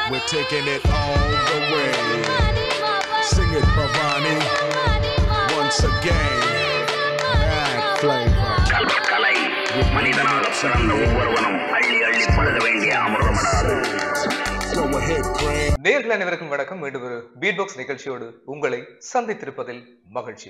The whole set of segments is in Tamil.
We're taking it all the way. Sing it, Bhavani. Once again, bad flavor. கலை மனிதனாக பிறந்த ஒவ்வொருவனும் அள்ளி அள்ளி பழக வேண்டிய அமிர்தமடாது Go ahead, Craig. நேர்கள் அனைவருக்கும் வணக்கம் மீண்டும் ஒரு பீட் பாக்ஸ் நிகழ்ச்சியோடு உங்களை சந்தித்திருப்பதில் மகிழ்ச்சி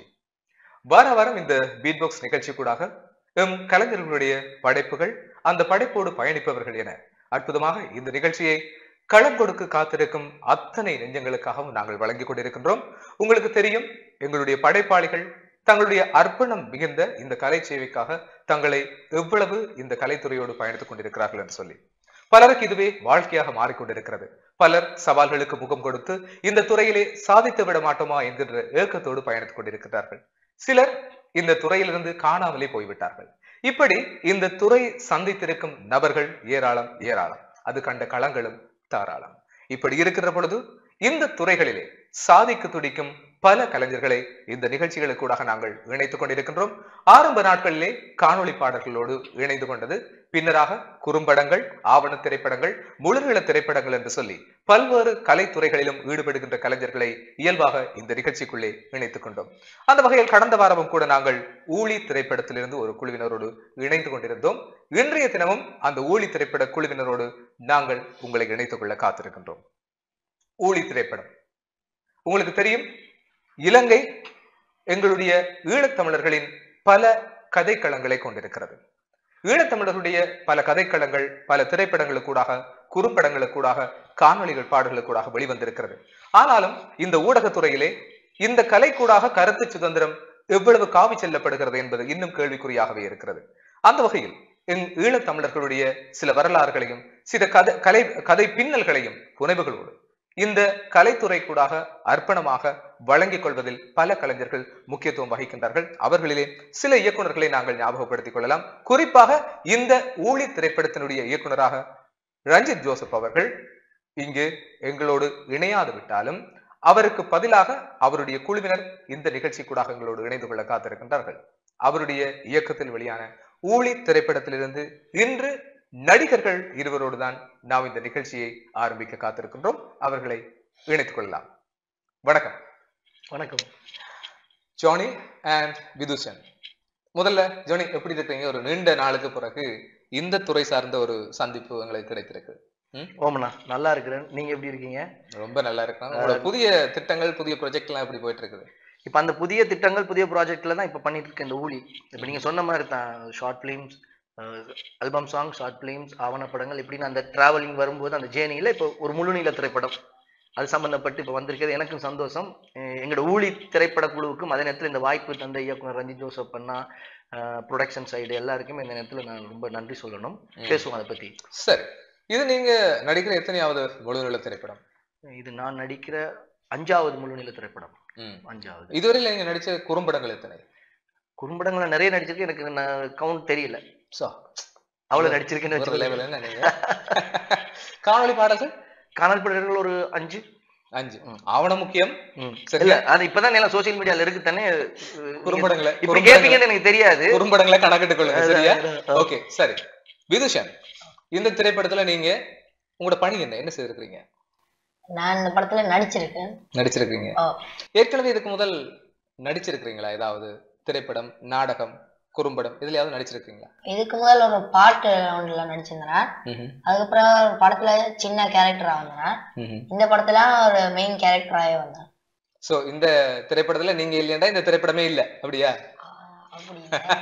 வார வாரம் இந்த பீட் பாக்ஸ் நிகழ்ச்சி கூடாக எம் கலைஞர்களுடைய படைப்புகள் அந்த படைப்போடு பயணிப்பவர்கள் என அற்புதமாக இந்த நிகழ்ச்சியை களம் கொடுக்க காத்திருக்கும் அத்தனை நெஞ்சங்களுக்காகவும் நாங்கள் வழங்கிக் கொண்டிருக்கின்றோம் உங்களுக்கு தெரியும் எங்களுடைய படைப்பாளிகள் தங்களுடைய அர்ப்பணம் மிகுந்த இந்த கலை சேவைக்காக தங்களை எவ்வளவு இந்த கலைத்துறையோடு பயணித்துக் கொண்டிருக்கிறார்கள் என்று சொல்லி பலருக்கு இதுவே வாழ்க்கையாக மாறிக்கொண்டிருக்கிறது பலர் சவால்களுக்கு முகம் கொடுத்து இந்த துறையிலே சாதித்து விட மாட்டோமா என்கின்ற ஏக்கத்தோடு பயணித்துக் கொண்டிருக்கிறார்கள் சிலர் இந்த துறையிலிருந்து காணாமலே போய்விட்டார்கள் இப்படி இந்த துறை சந்தித்திருக்கும் நபர்கள் ஏராளம் ஏராளம் அது கண்ட களங்களும் தாராளம் இப்படி இருக்கிற பொழுது இந்த துறைகளிலே சாதிக்க துடிக்கும் பல கலைஞர்களை இந்த நிகழ்ச்சிகளுக்கூடாக நாங்கள் இணைத்துக் கொண்டிருக்கின்றோம் ஆரம்ப நாட்களிலே காணொளி பாடல்களோடு இணைந்து கொண்டது பின்னராக குறும்படங்கள் ஆவண திரைப்படங்கள் முழுநீள திரைப்படங்கள் என்று சொல்லி பல்வேறு கலைத்துறைகளிலும் ஈடுபடுகின்ற கலைஞர்களை இயல்பாக இந்த நிகழ்ச்சிக்குள்ளே இணைத்துக் கொண்டோம் அந்த வகையில் கடந்த வாரமும் கூட நாங்கள் ஊழி திரைப்படத்திலிருந்து ஒரு குழுவினரோடு இணைந்து கொண்டிருந்தோம் இன்றைய தினமும் அந்த ஊழி திரைப்பட குழுவினரோடு நாங்கள் உங்களை இணைத்துக் கொள்ள காத்திருக்கின்றோம் ஊழி திரைப்படம் உங்களுக்கு தெரியும் இலங்கை எங்களுடைய ஈழத்தமிழர்களின் பல கதைக்களங்களை கொண்டிருக்கிறது ஈழத்தமிழர்களுடைய பல கதைக்களங்கள் பல திரைப்படங்களுக்கூடாக குறும்படங்களுக்கூடாக காணொளிகள் பாடல்களுக்கூடாக வெளிவந்திருக்கிறது ஆனாலும் இந்த ஊடகத்துறையிலே இந்த கலைக்கூடாக கருத்து சுதந்திரம் எவ்வளவு காவி செல்லப்படுகிறது என்பது இன்னும் கேள்விக்குறியாகவே இருக்கிறது அந்த வகையில் எங் ஈழத்தமிழர்களுடைய சில வரலாறுகளையும் சில கதை கலை கதை பின்னல்களையும் புனைவுகளோடு இந்த கலைத்துறைக்கூடாக அர்ப்பணமாக வழங்கிக் கொள்வதில் பல கலைஞர்கள் முக்கியத்துவம் வகிக்கின்றார்கள் அவர்களிலே சில இயக்குனர்களை நாங்கள் ஞாபகப்படுத்திக் கொள்ளலாம் குறிப்பாக இந்த ஊழி திரைப்படத்தினுடைய இயக்குனராக ரஞ்சித் ஜோசப் அவர்கள் இங்கு எங்களோடு இணையாது விட்டாலும் அவருக்கு பதிலாக அவருடைய குழுவினர் இந்த நிகழ்ச்சிக்கூடாக எங்களோடு இணைந்து கொள்ள காத்திருக்கின்றார்கள் அவருடைய இயக்கத்தில் வெளியான ஊழி திரைப்படத்திலிருந்து இன்று நடிகர்கள் இருவரோடு தான் நாம் இந்த நிகழ்ச்சியை ஆரம்பிக்க காத்திருக்கின்றோம் அவர்களை இணைத்துக் கொள்ளலாம் வணக்கம் வணக்கம் ஜானி அண்ட் விதுஷன் முதல்ல ஜானி எப்படி இருக்கீங்க ஒரு நீண்ட நாளுக்கு பிறகு இந்த துறை சார்ந்த ஒரு சந்திப்பு எங்களுக்கு கிடைத்திருக்கு ம்? ஓமண்ணா நல்லா இருக்கிறேன் நீங்க எப்படி இருக்கீங்க ரொம்ப நல்லா இருக்கும் உங்களோட புதிய திட்டங்கள் புதிய ப்ரொஜெக்ட் எல்லாம் எப்படி போயிட்டு இருக்குது இப்போ அந்த புதிய திட்டங்கள் புதிய ப்ராஜெக்ட்ல தான் இப்போ பண்ணிட்டு இருக்கேன் இந்த ஊழி இப்போ நீங்க சொன்ன மாதிரி தான் short films album song short films ஆவணப்படங்கள் இப்படின்னு அந்த டிராவலிங் வரும்போது அந்த ஜேர்னியில் இப்போ ஒரு முழுநீள திரைப்படம் அது சம்பந்தப்பட்டு இப்போ வந்திருக்கிறது எனக்கும் சந்தோஷம் அஹ் எங்களோட ஊழி திரைப்பட குழுவுக்கும் அதே நேரத்தில் இந்த வாய்ப்பு தந்த இயக்குனர் ரஞ்சித் ஜோசப் பண்ணா ப்ரொடக்ஷன் சைடு எல்லாருக்குமே இந்த நேரத்தில் நான் ரொம்ப நன்றி சொல்லணும் பேசுவோம் அதை பற்றி சரி இது நீங்க நடிக்கிற எத்தனையாவது முழுநில திரைப்படம் இது நான் நடிக்கிற அஞ்சாவது முழுநீள திரைப்படம் ம். அஞ்சாவது இதுவரையில் நீங்க நடிச்ச குறும்படங்கள் எத்தனை குறும்படங்களை நிறைய நடிச்சிருக்கேன் எனக்கு நான் கவுண்ட் தெரியல சோ அவ்வளவு நடிச்சிருக்கேன்னு ஒரு வச்சுக்கோங்களேன். level என்ன நீங்க காணொளி பாடல்கள் காணல் படங்கள் ஒரு அஞ்சு அஞ்சு ஆவணம் முக்கியம் ம். சரியா? இல்ல அது இப்பதான் எல்லாம் சோசியல் மீடியால இருக்கு தானே குறும்படங்களை இப்படி குறும்படங்களை- கேப்பீங்கன்னு எனக்கு தெரியாது குறும்படங்களை கணக்கிட்டுக் கொள்ளுங்க சரியா அதான். ஓகே சரி விதுஷன் இந்த திரைப்படத்துல நீங்க உங்களோட பணி என்ன என்ன செய்திருக்கீங்க நான் இந்த படத்துல நடிச்சிருக்கேன் நடிச்சிருக்கீங்க ஓ. ஏற்கனவே இதுக்கு முதல் நடிச்சிருக்கிறீங்களா ஏதாவது திரைப்படம் நாடகம் குறும்படம் இதுலயாவது நடிச்சிருக்கீங்களா இதுக்கு முதல் ஒரு பாட்டு ஒன்றுல நடிச்சிருந்தேன் ம்ஹும். அதுக்கப்புறம் ஒரு படத்துல சின்ன கேரக்டரா வந்தேன் ம்ஹும். இந்த படத்துல ஒரு மெயின் கேரக்டராகவே வந்தேன் சோ இந்த திரைப்படத்துல நீங்க இல்லையாண்டா இந்த திரைப்படமே இல்ல அப்படியா ஆஹ் அப்படி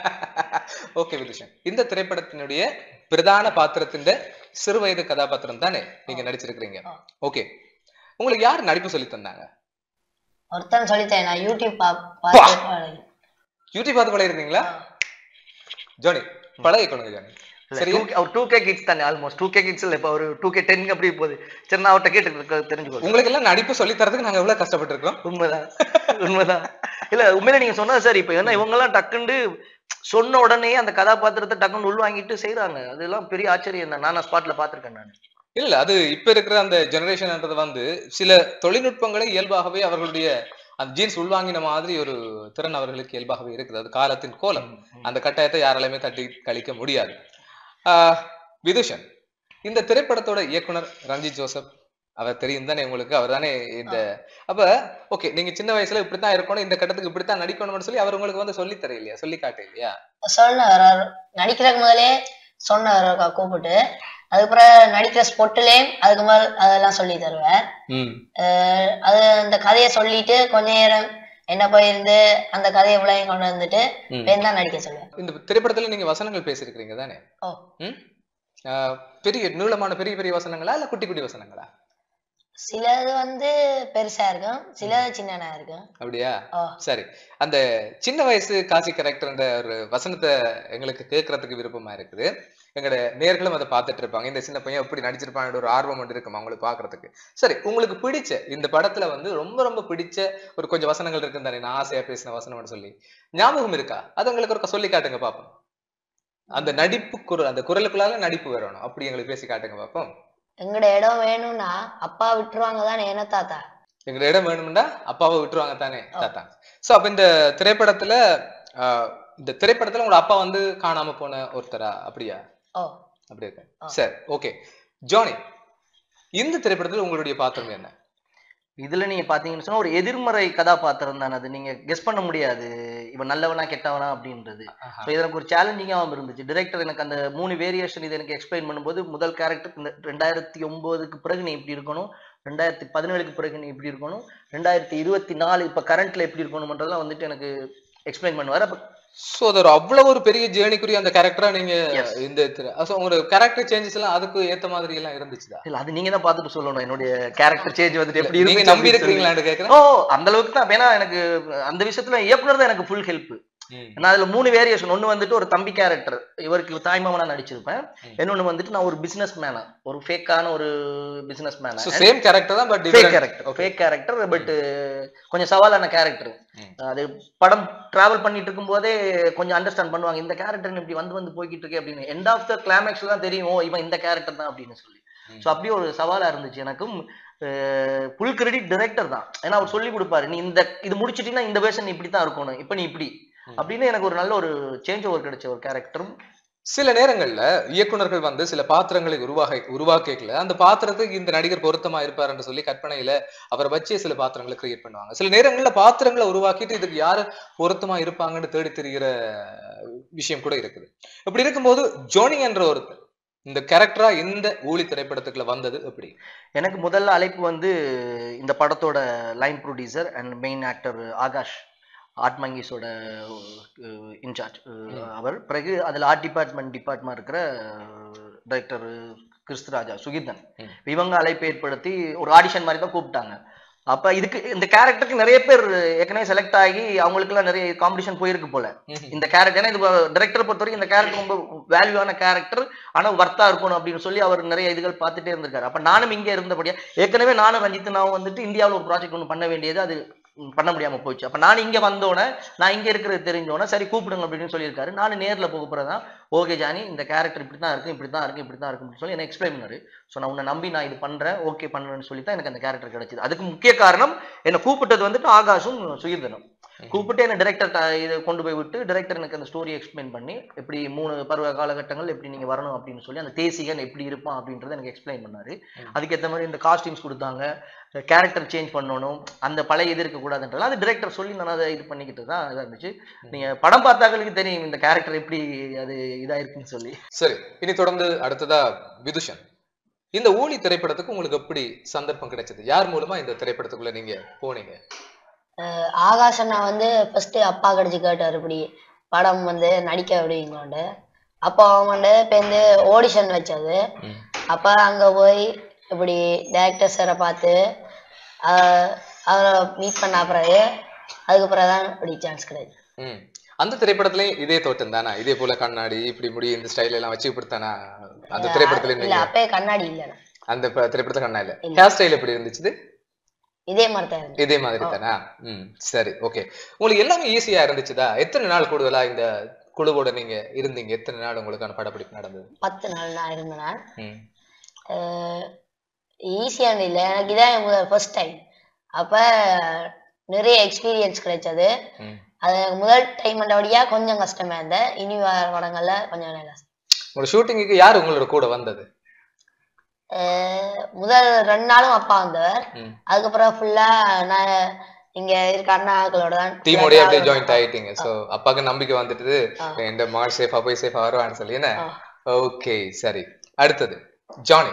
ஓகே விதுஷன் இந்த திரைப்படத்தினுடைய பிரதான பாத்திரத்தின் சிறு வயது கதாபாத்திரம் தானே நீங்க நடிச்சிருக்கிறீங்க ஆ. ஓகே உங்களுக்கு யார் நடிப்பு சொல்லி தந்தாங்க ஒருத்தன் சொல்லித்தேன் நான் யூடியூப் பா பார்த்து பழகி. யூடியூப் பார்த்து பழகிருக்கீங்களா ஜோனி பழகிக்கணுங்க ஜோனி இல்ல, சரியா 2K அவர் டூ கே கிட்ஸ் தானே ஆல்மோஸ்ட் டூ கே கிட்ஸ் இல்ல இப்ப ஒரு டூ கே டென் அப்படி போகுது சரி நான் அவர்கிட்ட கேட்டு தெரிஞ்சுக்கோ உங்களுக்கு எல்லாம் நடிப்பு சொல்லி தரதுக்கு நாங்க எவ்வளவு கஷ்டப்பட்டு இருக்கோம் உண்மைதான் உண்மைதான் இல்ல உண்மையில நீங்க சொன்னது சரி இப்ப ஏன்னா இவங்க எல்லாம் டக்குண்டு சொன்ன உடனே அந்த கதாபாத்திரத்தை டக்குன்னு உள்வாங்கிட்டு செய்றாங்க அதெல்லாம் பெரிய ஆச்சரியம் தான் நான் ஸ்பாட்ல பாத்திருக்கேன் நான் இல்ல அது இப்ப இருக்கிற அந்த ஜெனரேஷன்ன்றது வந்து சில தொழில்நுட்பங்களை இயல்பாகவே அவர்களுடைய அந்த ஜீன்ஸ் உள்வாங்கின மாதிரி ஒரு திறன் அவர்களுக்கு இயல்பாகவே இருக்குது அது காலத்தின் கோலம் அந்த கட்டாயத்தை யாராலையுமே தட்டி கழிக்க முடியாது ஆஹ் விதுஷன் இந்த திரைப்படத்தோட இயக்குனர் ரஞ்சித் ஜோசப் அவர் தெரியும் தானே உங்களுக்கு அவர் தானே இந்த அப்ப ஓகே நீங்க சின்ன வயசுல இப்படித்தான் இருக்கணும் இந்த கட்டத்துக்கு இப்படித்தான் நடிக்கணும்னு சொல்லி அவர் உங்களுக்கு வந்து சொல்லி தர இல்லையா சொல்லி காட்ட இல்லையா சொன்னவர் அவர் நடிக்கிறதுக்கு முதலே சொன்னவர் ஒருக்கா கூப்பிட்டு அதுக்கப்புறம் நடிக்கிற ஸ்பொட்டுலேயும் அதுக்கு மேல் அதெல்லாம் சொல்லி தருவார் ம் அஹ் அது அந்த கதையை சொல்லிட்டு கொஞ்ச நேரம் என்ன போயிருந்து அந்த கதையை இவ்வளவு கொண்டு வந்துட்டு ம். பேர் தான் நடிக்க சொல்லுவேன் இந்த திரைப்படத்துல நீங்க வசனங்கள் பேசியிருக்கிறீங்க தானே ஓ ம் ஆஹ் பெரிய நீளமான பெரிய பெரிய வசனங்களா இல்ல குட்டி குட்டி வசனங்களா சிலது வந்து பெருசா இருக்கும் சிலது சின்னனா இருக்கும் அப்படியா ஓ சரி அந்த சின்ன வயசு காசி கேரக்டர்ன்ற ஒரு வசனத்தை எங்களுக்கு கேட்கறதுக்கு விருப்பமா இருக்குது எங்களோட நேர்களும் அதை பார்த்துட்டு இருப்பாங்க இந்த சின்ன பையன் எப்படி நடிச்சிருப்பான்னு ஒரு ஆர்வம் ஒன்று இருக்கும் அவங்களுக்கு பாக்குறதுக்கு சரி உங்களுக்கு பிடிச்ச இந்த படத்துல வந்து ரொம்ப ரொம்ப பிடிச்ச ஒரு கொஞ்சம் வசனங்கள் இருக்கு தானே நான் ஆசையா பேசின வசனம்னு சொல்லி ஞாபகம் இருக்கா அது எங்களுக்கு ஒரு சொல்லி காட்டுங்க பாப்போம் அந்த நடிப்பு குரல் அந்த குரலுக்குள்ளால நடிப்பு வரணும் அப்படி எங்களுக்கு பேசி காட்டுங்க பாப்போம் எங்கட இடம் வேணும்னா அப்பா விட்டுருவாங்க தானே என்ன தாத்தா எங்க இடம் வேணும்னா அப்பாவை விட்டுருவாங்க தானே தாத்தா சோ அப்ப இந்த திரைப்படத்துல ஆஹ், இந்த திரைப்படத்துல உங்களோட அப்பா வந்து காணாம போன ஒருத்தரா அப்படியா ஓ அப்படி இருக்கு ஆ. சரி ஓகே ஜானி இந்த திரைப்படத்துல உங்களுடைய பாத்திரம் என்ன இதுல நீங்க பாத்தீங்கன்னு சொன்னா ஒரு எதிர்மறை கதாபாத்திரம் தானே அது நீங்க கெஸ் பண்ண முடியாது இவன் நல்லவனா கெட்டவனா அப்படின்றது ஆஹா. ஸோ எனக்கு ஒரு சேலஞ்சிங்காகவும் இருந்துச்சு டிரெக்டர் எனக்கு அந்த மூணு வேரியேஷன் இது எனக்கு எக்ஸ்பிளைன் பண்ணும்போது முதல் கேரக்டர் இந்த ரெண்டாயிரத்தி ஒன்பதுக்கு பிறகு நீ இப்படி இருக்கணும் ரெண்டாயிரத்தி பதினேழுக்கு பிறகு நீ இப்படி இருக்கணும் ரெண்டாயிரத்தி இருபத்தி நாலு இப்போ கரண்ட்ல எப்படி இருக்கணும்ன்றதெல்லாம் வந்துட்டு எனக்கு எக்ஸ்பிளைன் பண்ணுவார் அப்போ சோ அது ஒரு அவ்வளவு ஒரு பெரிய ஜேர்னிக்குரிய அந்த கேரக்டரா நீங்க Yes. இந்த திரை- so உங்களோட கேரக்டர் சேஞ்சஸ் எல்லாம் அதுக்கு ஏத்த மாதிரி எல்லாம் இருந்துச்சுதா இல்ல அது நீங்க தான் பார்த்துட்டு சொல்லணும் என்னுடைய கேரக்டர் சேஞ்ச் வந்துட்டு எப்படி நீங்க இருந்துச்சு நம்பி அப்படின்னு சொல்லி. இருக்கிறீங்களான்னு கேக்குறேன் ஓ அந்த அளவுக்கு தான் ஏன்னா எனக்கு அந்த விஷயத்துல இயக்குனர் தான் எனக்கு ஃபுல் ஹெல்ப் ம். நான் அதுல மூணு வேரியேஷன் ஒன்னு வந்துட்டு ஒரு தம்பி கேரக்டர் இவருக்கு தாய்மாமனா நடிச்சிருப்பேன் ம். இன்னொன்னு வந்துட்டு நான் ஒரு பிசினஸ் மேனா ஒரு ஃபேக்கான ஒரு பிசினஸ் மேனா So same கேரக்டர் தான் but fake character fake character but கொஞ்சம் சவாலான கேரக்டர் ம். அது படம் டிராவல் பண்ணிட்டு இருக்கும் போதே கொஞ்சம் அண்டர்ஸ்டாண்ட் பண்ணுவாங்க இந்த கேரக்டர் இப்படி வந்து வந்து போய்கிட்டு இருக்கே அப்படின்னு எண்ட் ஆஃப் த கிளைமேக்ஸ்ல தான் தெரியும் ஓ இவன் இந்த கேரக்டர் தான் அப்படின்னு சொல்லி ம். ஸோ அப்படியே ஒரு சவாலா இருந்துச்சு எனக்கும் ஃபுல் கிரெடிட் டைரக்டர் தான் ஏன்னா அவர் சொல்லி கொடுப்பாரு நீ இந்த இது முடிச்சிட்டீங்கன்னா இந்த வேர்ஷன் இப்படி தான் இருக்கணும் இப்போ நீ இப்படி ம். அப்படின்னு எனக்கு ஒரு நல்ல ஒரு சேஞ்ச் ஓவர் கிடைச்ச ஒரு கேரக்டரும் சில நேரங்கள்ல இயக்குனர்கள் வந்து சில பாத்திரங்களை உருவாக உருவாக்கல அந்த பாத்திரத்துக்கு இந்த நடிகர் பொருத்தமா இருப்பாருன்னு சொல்லி கற்பனையில அவரை வச்சே சில பாத்திரங்களை கிரியேட் பண்ணுவாங்க சில நேரங்கள்ல பாத்திரங்களை உருவாக்கிட்டு இதுக்கு யாரு பொருத்தமா இருப்பாங்கன்னு தேடி தெரிகிற விஷயம் கூட இருக்குது இப்படி இருக்கும்போது ஜோனி என்ற ஒருத்தர் இந்த கேரக்டரா இந்த ஊழி திரைப்படத்துக்குள்ள வந்தது எப்படி எனக்கு முதல்ல அழைப்பு வந்து இந்த படத்தோட line producer and main actor Aakash art மங்கீஸோட இன்சார்ஜ் அவர் பிறகு அதில் ஆர்ட் டிபார்ட்மெண்ட் டிபார்ட்மெண்ட் இருக்கிற டைரக்டர் கிறிஸ்துராஜா சுகீர்தன் ம். இவங்க அழைப்பு ஏற்படுத்தி ஒரு ஆடிஷன் மாதிரி தான் கூப்பிட்டாங்க அப்ப இதுக்கு இந்த கேரக்டருக்கு நிறைய பேர் ஏற்கனவே செலக்ட் ஆகி அவங்களுக்குலாம் நிறைய காம்படிஷன் போயிருக்கு போல இந்த கேரக்டர் ஏன்னா இது டைரக்டரை பொறுத்த வரைக்கும் இந்த கேரக்டர் ரொம்ப வேல்யூவான கேரக்டர் ஆனா வர்த்தா இருக்கணும் அப்படின்னு சொல்லி அவர் நிறைய இதுகள் பார்த்துட்டே இருந்திருக்காரு அப்ப நானும் இங்க இருந்தபடியா ஏற்கனவே நானும் ரஞ்சித் நான் வந்துட்டு இந்தியாவில் ஒரு ப்ராஜெக்ட் ஒன்று பண்ண வேண்டியது அது ம், பண்ண முடியாம போச்சு அப்ப நான் இங்க வந்தோடனே நான் இங்க இருக்கிறது தெரிஞ்சோடனே சரி கூப்பிடுங்க அப்படின்னு சொல்லியிருக்காரு நான் நேர்ல போக போறதான் ஓகே ஜானி இந்த கேரக்டர் இப்படி தான் இருக்கு இப்படி தான் இருக்கு இப்படி தான் இருக்கு அப்படின்னு சொல்லி எனக்கு எக்ஸ்பிளைன் பண்ணாரு ஸோ நான் உன்னை நம்பி நான் இது பண்றேன் ஓகே பண்ணுறேன்னு சொல்லி தான் எனக்கு அந்த கேரக்டர் கிடைச்சது அதுக்கு முக்கிய காரணம் என்னை கூப்பிட்டது வந்துட்டு ஆகாஷும் சுகீர்தனும் கூப்பிட்டு என்ன டிரெக்டர் இதை கொண்டு போய் விட்டு டிரெக்டர் எனக்கு அந்த ஸ்டோரி எக்ஸ்பிளைன் பண்ணி எப்படி மூணு பருவ காலகட்டங்கள் எப்படி நீங்க வரணும் அப்படின்னு சொல்லி அந்த தேசிகன் எப்படி இருப்பான் அப்படின்றத எனக்கு எக்ஸ்பிளைன் பண்ணாரு ம். அதுக்கேற்ற மாதிரி இந்த காஸ்டியூம்ஸ் கொடுத்தாங்க கேரக்டர் சேஞ்ச் பண்ணணும் அந்த பழைய இது இருக்கக்கூடாதுன்றது அது டிரெக்டர் சொல்லி நான் அதை இது பண்ணிக்கிட்டு தான் இதாக இருந்துச்சு நீங்க படம் பார்த்தாக்களுக்கு தெரியும் இந்த கேரக்டர் எப்படி அது இதாயிருக்குன்னு சொல்லி சரி இனி தொடர்ந்து அடுத்ததா விதுஷன் இந்த ஊழி திரைப்படத்துக்கு உங்களுக்கு எப்படி சந்தர்ப்பம் கிடைச்சது யார் மூலமா இந்த திரைப்படத்துக்குள்ள நீங்க போனீங்க அஹ் ஆகாஷ் அண்ணா வந்து ஃபர்ஸ்ட் அப்பா கடிச்சு கேட்டார் இப்படி படம் வந்து நடிக்க அப்படிங்கோண்டு அப்போ அவங்க வந்து இப்போ வந்து ஆடிஷன் வச்சது ம். அப்போ அங்கே போய் இப்படி டேரக்டர் சாரை பார்த்து அஹ் அவரை மீட் பண்ண பிறகு அதுக்கப்புறம் தான் இப்படி சான்ஸ் கிடையாது ம் அந்த திரைப்படத்துலயும் இதே தோட்டம் தானா இதே போல கண்ணாடி இப்படி முடி இந்த ஸ்டைல் எல்லாம் வச்சு இப்படித்தானா அந்த திரைப்படத்துல இல்ல நீங்க அப்பயே கண்ணாடி இல்லைண்ணா அந்த ப- திரைப்படத்துல கண்ணா இல்ல இல்ல. ஹேர் ஸ்டைல் எப்படி இருந்துச்சு இதே மாதிரி தான் இருந்துச்சு இதே மாதிரி தானா ம் சரி ஓகே உங்களுக்கு எல்லாமே ஈஸியா இருந்துச்சுதா எத்தனை நாள் கூடுதலா இந்த குழுவோட நீங்க இருந்தீங்க எத்தனை நாள் உங்களுக்கான படப்பிடிப்பு நடந்தது பத்து நாள் நான் இருந்தேன் நான் ம் ஈஸியான இல்லை எனக்கு இதான் முதல் ஃபர்ஸ்ட் டைம் அப்போ நிறைய எக்ஸ்பீரியன்ஸ் கிடைச்சது ம் அது எனக்கு முதல் டைம் வழியா கொஞ்சம் கஷ்டமா இருந்தேன் இனி வர படங்கள்ல கொஞ்சம் நல்லா உங்களோட ஷூட்டிங்குக்கு யார் உங்களோட கூட வந்தது அஹ் முதல் ரெண்டு நாளும் அப்பா வந்தவர் ம். அதுக்கப்புறம் ஃபுல்லா நான் இங்க இருக்க அண்ணாக்களோட தான் டீமோடய அப்படியே travel ஜாயிண்ட் ஆயிட்டீங்க சோ அப்பாக்கு நம்பிக்கை வந்துட்டு ஆ. இந்த மகள் சேஃபா போய் சேஃபா வருவான்னு சொல்லி என்ன ஆ. ஓகே சரி அடுத்தது ஜானி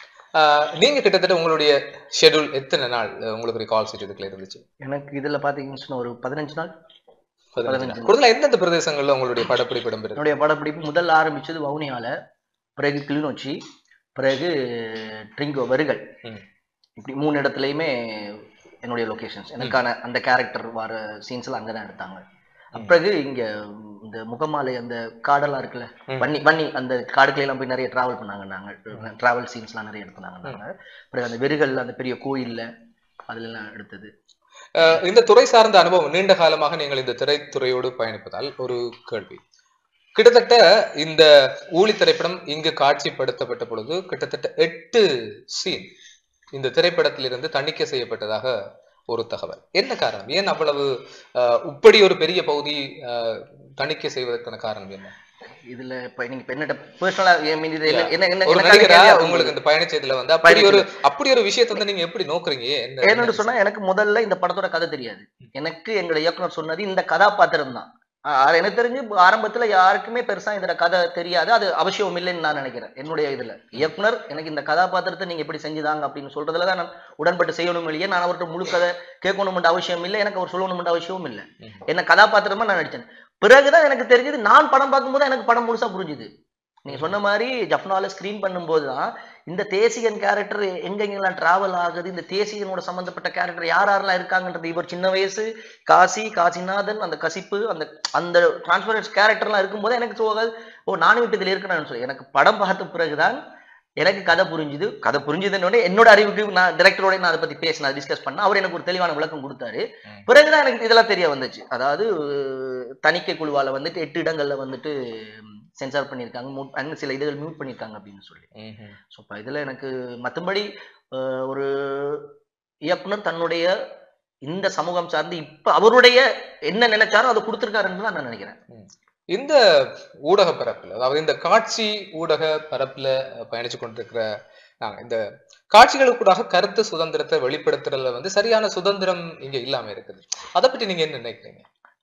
ஆஹ் நீங்க கிட்டத்தட்ட உங்களுடைய ஷெட்யூல் எத்தனை நாள் அஹ் உங்களுக்கு ஒரு கால் சீட் இதுக்குள்ள இருந்துச்சு எனக்கு இதுல பாத்தீங்கன்னா ஒரு பதினஞ்சு நாள் பதினஞ்சு பதினஞ்சு நாள். நாள். கூடுதலா எந்தெந்த பிரதேசங்கள்ல உங்களுடைய படப்பிடிப்பு இடம்பெறுது என்னுடைய படப்பிடிப்பு முதல்ல ஆரம்பிச்சது வவுனியால பிறகு கிளிநொச்சி பிறகு ட்ரிங்கோ வருகள் ம். இப்படி மூணு இடத்துலையுமே என்னுடைய லொகேஷன்ஸ் எனக்கான அந்த கேரக்டர் வர சீன்ஸ்ல அங்கே தான் எடுத்தாங்க பிறகு இங்க இந்த முகமாலை அந்த காடெல்லாம் இருக்குல்ல ம். வன்னி வன்னி அந்த காடுகளெல்லாம் போய் நிறைய டிராவல் பண்ணாங்க நாங்க டிராவல் சீன்ஸ்லாம் நிறைய எடுத்தாங்க நாங்க பிறகு அந்த வெறுகல்ல அந்த பெரிய கோயில்ல அதுல எல்லாம் எடுத்தது அஹ் இந்த துறை சார்ந்த அனுபவம் நீண்ட காலமாக நீங்கள் இந்த திரைத்துறையோடு பயணிப்பதால் ஒரு கேள்வி கிட்டத்தட்ட இந்த ஊழி திரைப்படம் இங்கு காட்சிப்படுத்தப்பட்ட பொழுது கிட்டத்தட்ட எட்டு சீன் இந்த திரைப்படத்திலிருந்து தணிக்கை செய்யப்பட்டதாக ஒரு தகவல் என்ன காரணம் ஏன் அவ்வளவு அஹ், இப்படி ஒரு பெரிய பகுதி அஹ், தணிக்கை செய்வதற்கான காரணம் என்ன இதுல இப்ப நீங்க இப்ப என்னட்ட பர்சனலா மீன் இது என்ன என்ன என்ன ஒரு எனக்கான நடிகரா கேள்வி அப்படி உங்களுக்கு இந்த பயணச்சேதுல வந்து அப்படி ஒரு பயணச்சேது. அப்படி ஒரு விஷயத்தை வந்து நீங்க எப்படி நோக்குறீங்க என்ன ஏன்னு சொன்னா எனக்கு முதல்ல இந்த படத்தோட கதை தெரியாது எனக்கு எங்க இயக்குனர் சொன்னது இந்த கதாபாத்திரம் தான் ஆஹ் எனக்கு தெரிஞ்சு ஆரம்பத்துல யாருக்குமே பெருசா இதுல கதை தெரியாது அது அவசியம் இல்லைன்னு நான் நினைக்கிறேன் என்னுடைய இதுல இயக்குனர் எனக்கு இந்த கதாபாத்திரத்தை நீங்க எப்படி செஞ்சுதாங்க அப்படின்னு சொல்றதுல தான் நான் உடன்பட்டு செய்யணும் இல்லையே நான் அவர்கிட்ட முழு கதை கேட்கணும்ன்ற அவசியம் இல்லை எனக்கு அவர் சொல்லணும்ன்ற அவசியமும் இல்லை ம். என்ன கதாபாத்திரமா நான் நடிச்சேன் பிறகுதான் எனக்கு தெரிஞ்சது நான் படம் பார்க்கும்போது எனக்கு படம் முழுசா புரிஞ்சுது நீங்க சொன்ன மாதிரி ஜப்னால ஸ்கிரீன் பண்ணும்போது தான் இந்த தேசிகன் கேரக்டர் எங்கெங்கெல்லாம் டிராவல் ஆகுது இந்த தேசிகனோட சம்பந்தப்பட்ட கேரக்டர் யார் யாரெல்லாம் இருக்காங்கன்றது இவர் சின்ன வயசு காசி காசிநாதன் அந்த கசிப்பு அந்த அந்த டிரான்ஸ்பரன்ஸ் கேரக்டர்லாம் இருக்கும்போது எனக்கு தோகாது ஓ நானும் இப்ப இதுல இருக்கேன்னு சொல்லி எனக்கு படம் பார்த்த பிறகுதான் எனக்கு கதை புரிஞ்சுது கதை புரிஞ்சுதுன்னு என்னோட அறிவுக்கு நான் டிரெக்டரோட நான் அதை பத்தி பேசினேன் டிஸ்கஸ் பண்ண அவர் எனக்கு ஒரு தெளிவான விளக்கம் கொடுத்தாரு ம். பிறகுதான் எனக்கு இதெல்லாம் தெரிய வந்துச்சு அதாவது அஹ், தணிக்கை குழுவால வந்துட்டு எட்டு இடங்கள்ல வந்துட்டு சென்சார் பண்ணியிருக்காங்க mute- அங்க சில இதுகள் மியூட் பண்ணியிருக்காங்க அப்படின்னு சொல்லி ம்ஹும். ஸோ இப்போ இதில் எனக்கு மற்றபடி ஒரு இயக்குனர் தன்னுடைய இந்த சமூகம் சார்ந்து இப்போ அவருடைய என்ன நினைச்சாரோ அதை கொடுத்துருக்காருன்னு தான் நான் நினைக்கிறேன் இந்த ஊடக பரப்புல அதாவது இந்த காட்சி ஊடக பரப்புல அஹ், பயணிச்சு கொண்டிருக்கிற நாங்க இந்த காட்சிகளுக்கூடாக கருத்து சுதந்திரத்தை வெளிப்படுத்துறதுல வந்து சரியான சுதந்திரம் இங்க இல்லாம இருக்குது அதை பற்றி நீங்க என்ன நினைக்கிறீங்க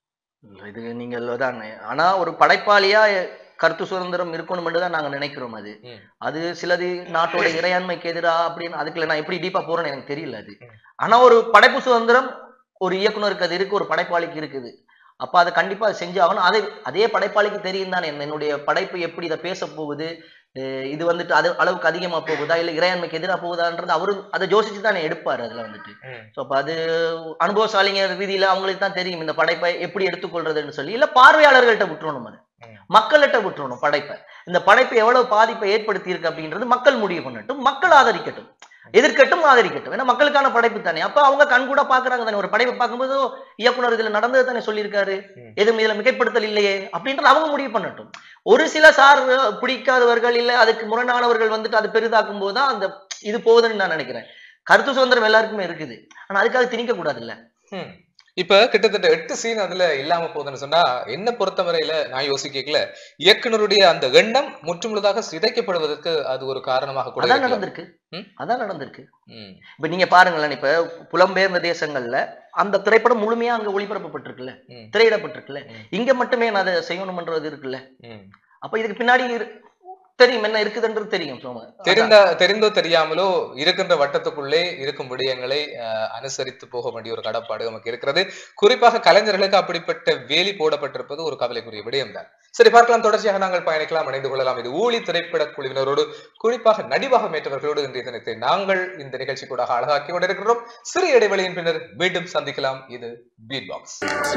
இது நீங்கள் தான் ஆனா ஒரு படைப்பாளியா கருத்து சுதந்திரம் இருக்கணும் தான் நாங்க நினைக்கிறோம் அது ம். அது சிலது நாட்டோட இறையாண்மைக்கு எதிரா அப்படின்னு அதுக்குள்ள நான் எப்படி டீப்பா போறேன்னு எனக்கு தெரியல அது ம். ஆனா ஒரு படைப்பு சுதந்திரம் ஒரு இயக்குனருக்கு அது இருக்கு ஒரு படைப்பாளிக்கு இருக்குது அப்ப அதை கண்டிப்பா அது செஞ்சாகணும் அதை அதே படைப்பாளிக்கு தெரியும் தானே என்னுடைய படைப்பு எப்படி இதை பேச போகுது அஹ் இது வந்துட்டு அது அளவுக்கு அதிகமா போகுதா இல்ல இறையாண்மைக்கு எதிரா போகுதான்றது அவரு அதை யோசிச்சு தானே எடுப்பாரு அதுல வந்துட்டு ஸோ அப்போ அது அனுபவசாலிங்க ரீதியில அவங்களுக்கு தான் தெரியும் இந்த படைப்பை எப்படி எடுத்துக்கொள்றதுன்னு சொல்லி இல்ல பார்வையாளர்கள்ட்ட விட்டுறணும் அது ம். மக்கள்கிட்ட விட்டுறணும் படைப்பை இந்த படைப்பு எவ்வளவு பாதிப்பை ஏற்படுத்தி இருக்கு அப்படின்றது மக்கள் முடிவு பண்ணட்டும் மக்கள் ஆதரிக்கட்டும் எதிர்க்கட்டும் ஆதரிக்கட்டும் ஏன்னா மக்களுக்கான படைப்பு தானே அப்ப அவங்க கண் கூட பாக்குறாங்க தானே ஒரு படைப்பை பார்க்கும்போது "ஓ, இயக்குனர் இதுல நடந்தது தானே சொல்லியிருக்காரு ம். எதுவும் இதுல மிகைப்படுத்தல் இல்லையே அப்படின்றது அவங்க முடிவு பண்ணட்டும் ஒரு சில சார் பிடிக்காதவர்கள் இல்ல அதுக்கு முரணானவர்கள் வந்துட்டு அது பெரிதாக்கும் போதுதான் அந்த இது போகுதுன்னு நான் நினைக்கிறேன் கருத்து சுதந்திரம் எல்லாருக்குமே இருக்குது ஆனா அதுக்காக திணிக்க கூடாது இல்ல ம். இப்ப கிட்டத்தட்ட எட்டு சீன் அதுல இல்லாம போகுதுன்னு சொன்னா என்ன பொறுத்தவரையில நான் யோசிக்கல இயக்குனருடைய அந்த எண்ணம் முற்றுமுழுதாக சிதைக்கப்படுவதற்கு அது ஒரு காரணமாக கூட அதான் இருக்கலாம். நடந்திருக்கு ம்? அதான் நடந்திருக்கு ம். இப்ப நீங்க பாருங்களேன் இப்ப புலம்பெயர்ந்த தேசங்கள்ல அந்த திரைப்படம் முழுமையா அங்க ஒளிபரப்பப்பட்டிருக்குல்ல ம். திரையிடப்பட்டிருக்குல்ல ம். இங்க மட்டுமே நான் அதை செய்யணும்ன்றது இருக்குல்ல ம். அப்ப இதுக்கு பின்னாடி இரு- தெரியும் என்ன இருக்குதுன்றது தெரியும் சோம தெரிந்த தெரிந்தோ தெரியாமலோ இருக்கின்ற வட்டத்துக்குள்ளே இருக்கும் விடயங்களை அஹ், அனுசரித்து போக வேண்டிய ஒரு கடப்பாடு நமக்கு இருக்கிறது குறிப்பாக கலைஞர்களுக்கு அப்படிப்பட்ட வேலி போடப்பட்டிருப்பது ஒரு கவலைக்குரிய விடயம்தான் சரி பார்க்கலாம் தொடர்ச்சியாக நாங்கள் பயணிக்கலாம் இணைந்து கொள்ளலாம் இது ஊழி திரைப்பட குழுவினரோடு குறிப்பாக நடிவாக ஏற்றவர்களோடு இன்றைய தினத்தை நாங்கள் இந்த நிகழ்ச்சி கூட அழகாக்கி கொண்டிருக்கிறோம் சிறிய இடைவெளியின் பின்னர் மீண்டும் சந்திக்கலாம் இது beat box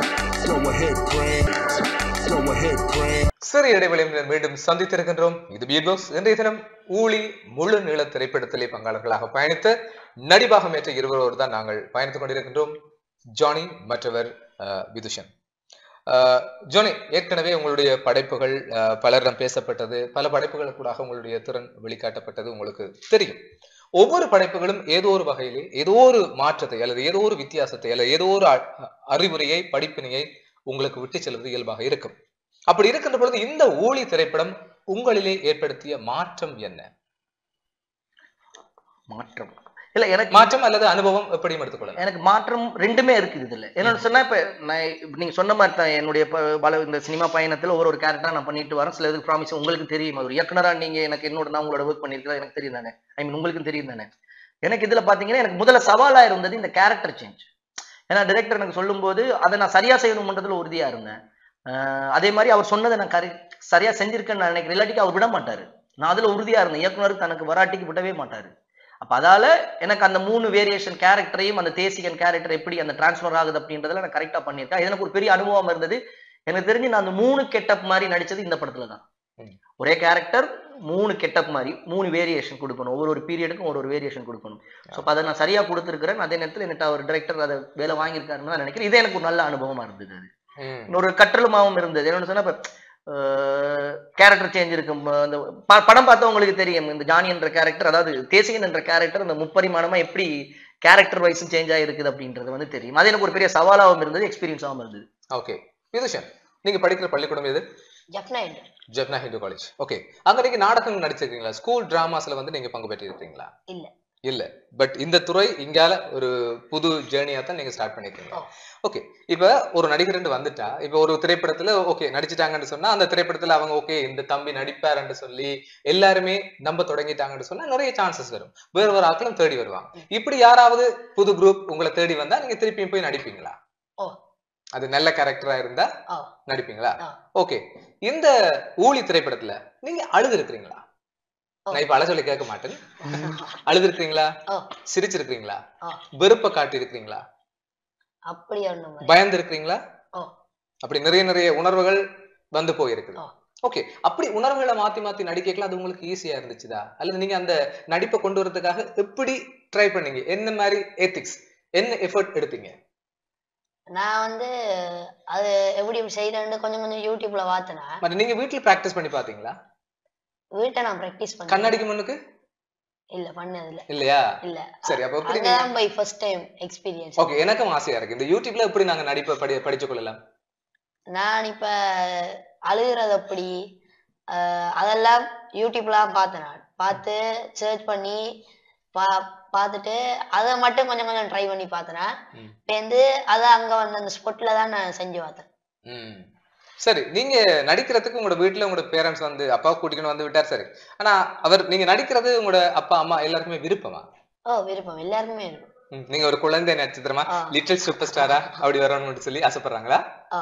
Go ahead, Craig. Go ahead, Craig. சிறிய இடைவெளியின் பின்னர் மீண்டும் சந்தித்திருக்கின்றோம் இது பீட் பாக்ஸ் இன்றைய தினம் ஊழி முழு நீள திரைப்படத்திலே பங்காளர்களாக பயணித்த நடிபாகம் ஏற்ற இருவரோடு தான் நாங்கள் பயணித்துக் கொண்டிருக்கின்றோம் ஜானி மற்றவர் அஹ், விதுஷன் அஹ், ஜானி ஏற்கனவே உங்களுடைய படைப்புகள் அஹ், பலரிடம் பேசப்பட்டது பல படைப்புகளுக்கூடாக உங்களுடைய திறன் வெளிக்காட்டப்பட்டது உங்களுக்கு தெரியும் ஒவ்வொரு படைப்புகளும் ஏதோ ஒரு வகையிலே ஏதோ ஒரு மாற்றத்தை அல்லது ஏதோ ஒரு வித்தியாசத்தை அல்லது ஏதோ ஒரு அ- அறிவுரையை படிப்பினையை உங்களுக்கு விட்டு செல்வது இயல்பாக இருக்கும் அப்படி இருக்கின்ற பொழுது இந்த ஊழி திரைப்படம் உங்களிலே ஏற்படுத்திய மாற்றம் என்ன மாற்றம் இல்ல எனக்கு மாற்றம் அல்லது அனுபவம் எப்படியும் எடுத்துக்கொள்ளலாம் எனக்கு மாற்றம் ரெண்டுமே இருக்குது இதுல என்னோட சொன்னா இப்ப நான் இப்ப நீங்க சொன்ன மாதிரி தான் என்னுடைய ப- பல இந்த சினிமா பயணத்துல ஒவ்வொரு ஒரு கேரக்டரா நான் பண்ணிட்டு வரேன் சில இது ப்ராமிஸ் உங்களுக்கு தெரியும் ஒரு இயக்குனரா நீங்க எனக்கு என்னோட நான் உங்களோட ஒர்க் பண்ணிருக்கேன் எனக்கு தெரியும் தானே ஐ மீன் உங்களுக்கும் தெரியும் தானே எனக்கு இதுல பாத்தீங்கன்னா எனக்கு முதல்ல சவாலா இருந்தது இந்த கேரக்டர் சேஞ்ச் ஏன்னா டைரக்டர் எனக்கு சொல்லும்போது அதை நான் சரியா செய்யணும்ன்றதுல உறுதியா இருந்தேன் ஆஹ் அதே மாதிரி அவர் சொன்னதை நான் கரி சரியா செஞ்சிருக்கேன்னு நான் நினைக்கிறேன் இல்லாட்டிக்கு அவர் விட மாட்டாரு நான் அதுல உறுதியா இருந்தேன் இயக்குனர் தனக்கு வராட்டிக்கு விடவே மாட்டாரு அப்ப அதால எனக்கு அந்த மூணு வேரியேஷன் கேரக்டரையும் அந்த தேசிகன் கேரக்டர் எப்படி அந்த டிரான்ஸ்ஃபர் ஆகுது அப்படின்றதுல நான் கரெக்டா பண்ணியிருக்கேன் இது எனக்கு ஒரு பெரிய அனுபவம் இருந்தது எனக்கு தெரிஞ்சு நான் அந்த மூணு கெட்டப் மாதிரி நடிச்சது இந்த படத்துல தான் ம். ஒரே கேரக்டர் மூணு கெட்டப் மாதிரி மூணு வேரியேஷன் கொடுக்கணும் ஒவ்வொரு ஒரு பீரியடுக்கும் ஒரு ஒரு வேரியேஷன் கொடுக்கணும் ஸோ அதை நான் சரியா கொடுத்துருக்கிறேன் அதே நேரத்தில் என்கிட்ட அவர் டைரக்டர் அதை வேலை வாங்கியிருக்காருன்னு தான் நினைக்கிறேன் இது எனக்கு ஒரு நல்ல அனுபவமா இருந்தது அது ம். இன்னொரு கற்றலுமாவும் இருந்தது என்னன்னு சொன்னா இப்ப கேரக்டர் சேஞ்ச் இருக்கும் அந்த ப- படம் பார்த்தா உங்களுக்கு தெரியும் இந்த ஜானி என்ற கேரக்டர் அதாவது தேசிகன் என்ற கேரக்டர் அந்த முப்பரிமாணமா எப்படி கேரக்டர் வைஸும் சேஞ்ச் ஆகிருக்குது அப்படின்றது வந்து தெரியும் அது எனக்கு ஒரு பெரிய சவாலாகவும் இருந்தது எக்ஸ்பீரியன்ஸாகவும் இருந்தது ஓகே விதுஷன் நீங்க படிக்கிற பள்ளிக்கூடம் எது ஜப்னா என்று ஜப்னா ஹிந்து காலேஜ் ஓகே அங்க நீங்க நாடகம் நடிச்சிருக்கீங்களா ஸ்கூல் டிராமாஸ்ல வந்து நீங்க பங்கு பெற்றிருக்கீங்களா இல்ல. இல்ல பட் இந்த துறை இங்கால ஒரு புது ஜேர்னியா தான் நீங்க ஸ்டார்ட் பண்ணிருக்கீங்க ஓ. ஓகே இப்ப ஒரு நடிகர்னு வந்துட்டா இப்ப ஒரு திரைப்படத்துல ஓகே நடிச்சிட்டாங்கன்னு சொன்னா அந்த திரைப்படத்துல அவங்க ஓகே இந்த தம்பி நடிப்பாருன்னு சொல்லி எல்லாருமே நம்ப தொடங்கிட்டாங்கன்னு சொன்னா நிறைய சான்சஸ் வரும் வேற ஒரு ஆட்களும் தேடி வருவாங்க இப்படி யாராவது புது குரூப் உங்களை தேடி வந்தா நீங்க திருப்பியும் போய் நடிப்பீங்களா ஓ. அது நல்ல கேரக்டரா இருந்தா ஓ. நடிப்பீங்களா ஆ. ஓகே இந்த ஊழி திரைப்படத்துல நீங்க அழுது இருக்கிறீங்களா ஓ. நான் இப்ப அழ சொல்லி கேட்க மாட்டேன் அழுது இருக்கிறீங்களா ஓ. சிரிச்சிருக்கீங்களா ஓ. வெறுப்ப காட்டி இருக்கிறீங்களா அப்படி ஒண்ணும் இல்லை. பயந்து இருக்கிறீங்களா ஓ. அப்படி நிறைய நிறைய உணர்வுகள் வந்து போயிருக்குது ஓ. ஓகே அப்படி உணர்வுகளை மாத்தி மாத்தி நடிக்கலாம் அது உங்களுக்கு ஈஸியா இருந்துச்சுதா அல்லது நீங்க அந்த நடிப்பை கொண்டு வரதுக்காக எப்படி ட்ரை பண்ணீங்க என்ன மாதிரி எத்திக்ஸ் என்ன எஃபர்ட் எடுத்தீங்க நான் வந்து அது எப்படி செய்யறேன்னு கொஞ்சம் கொஞ்சம் யூடியூப்ல பார்த்தேன் மற்ற நீங்க வீட்டுல பிராக்டிஸ் பண்ணி பாத்தீங்களா வீட்டை நான் ப்ராக்டிஸ் பண்ணேன் கண்ணாடிக்கு முன்னுக்கு இல்ல பண்ணது இல்ல இல்லையா இல்ல சரி அப்ப எப்படி நீங்க அங்கதான் போய் ஃபர்ஸ்ட் டைம் எக்ஸ்பீரியன்ஸ் ஓகே எனக்கும் ஆசையா இருக்கு இந்த யூடியூப்ல எப்படி நாங்க நடிப்பை படி படிச்சு கொள்ளலாம் நான் இப்ப அழுகுறது அப்படி அஹ், அதெல்லாம் யூடியூப்லாம் பார்த்தேன் நான் பார்த்து சர்ச் பண்ணி பா பார்த்துட்டு அதை மட்டும் கொஞ்சம் கொஞ்சம் ட்ரை பண்ணி பார்த்தேன் ம். இப்போ வந்து அதை அங்க வந்து அந்த ஸ்பாட்ல தான் நான் செஞ்சு பார்த்தேன் ம். சரி நீங்க நடிக்கிறதுக்கு உங்களோட வீட்டுல உங்களோட பேரண்ட்ஸ் வந்து அப்பா கூட்டிக்கணும் வந்து விட்டார் சரி ஆனா அவர் நீங்க நடிக்கிறது உங்களோட அப்பா அம்மா எல்லாருக்குமே விருப்பமா ஓ விருப்பம் எல்லாருக்குமே இருக்கும் ம். நீங்க ஒரு குழந்தை நட்சத்திரமா ஆ. லிட்டில் சூப்பர் ஸ்டாரா அப்படி வரணும்னு சொல்லி ஆசைப்படுறாங்களா ஆ,